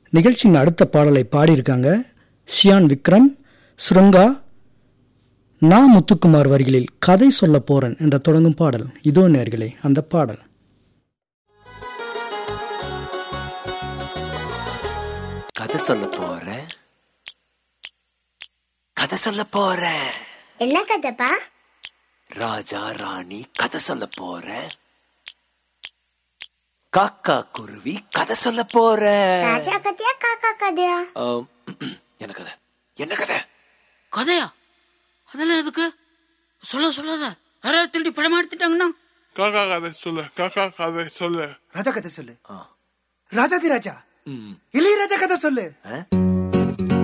நிகழ்ச்சியின் அடுத்த பாடலை பாடியிருக்காங்க ஷியான் விக்ரம் ஸ்ருங்கா நா முத்துக்குமார் வரிகளில் கதை சொல்ல போறேன் என்ற தொடங்கும் பாடல் இதோ நேர்களே அந்த பாடல் கதை சொல்ல போறேன் கதை சொல்ல போறேன் என்ன கதைப்பா ராஜா ராணி கதை சொல்ல போறேன் காக்கா குருவி கதை சொல்ல போறேன் ராஜா கதையா காக்கா கதையா ஆம், என்ன கதை என்ன கதை கதையா அதெல்லாம் எதுக்கு சொல்ல சொல்லாத யாராவது திருடி படம் எடுத்துட்டாங்கன்னா காக்கா கதை சொல்லு காக்கா கதை சொல்லு ராஜா கதை சொல்லு ராஜாதி ராஜா இளையராஜா கதை சொல்லு ஆ?